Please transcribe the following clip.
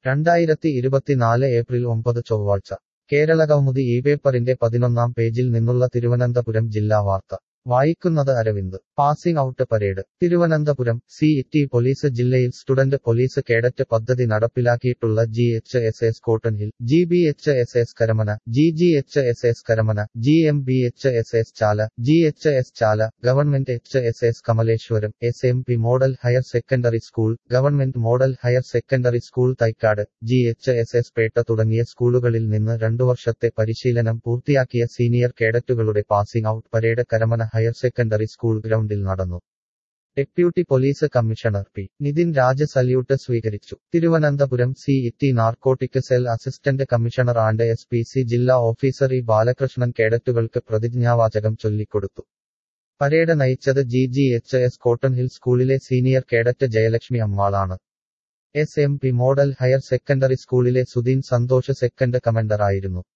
രണ്ടായിരത്തി ഇരുപത്തിനാല് ഏപ്രിൽ ഒമ്പത് ചൊവ്വാഴ്ച കേരളകൗമുദി ഈ പേപ്പറിന്റെ പതിനൊന്നാം പേജിൽ നിന്നുള്ള തിരുവനന്തപുരം ജില്ലാ വാർത്ത വായിക്കുന്നത് Aravind passing out parade Thiruvananthapuram C T police ജില്ലയിൽ സ്റ്റുഡന്റ് പോലീസ് കേഡറ്റ് പദ്ധതി നടപ്പിലാക്കിയിട്ടുള്ള G H S S Cotton Hill G B H S S Karamana G G H S S Karamana G M B H S S Chala G H S Chala government H S S Kamaleswaram S M P model higher secondary school government model higher secondary school Thycaud G H S S Pettah തുടങ്ങിയ സ്കൂളുകളിൽ നിന്ന് രണ്ടു വർഷത്തെ പരിശീലനം പൂർത്തിയാക്കിയ senior കേഡറ്റുകളുടെ passing out parade Karamana higher secondary school ഗ്രൗണ്ടിൽ നടന്നു deputy police commissioner P Nithin Raj salute സ്വീകരിച്ചു Thiruvananthapuram city narcotic cell assistant commissioner and S P C ജില്ലാ ഓഫീസർ ഇ ബാലകൃഷ്ണൻ കേഡറ്റുകൾക്ക് പ്രതിജ്ഞാവാചകം ചൊല്ലിക്കൊടുത്തു പരേഡ് നയിച്ചത് G G H S Cotton Hill സ്കൂളിലെ സീനിയർ കേഡറ്റ് ജയലക്ഷ്മി അമ്മാളാണ് S M P model higher secondary സ്കൂളിലെ Sudheen Santhosh second കമൻഡറായിരുന്നു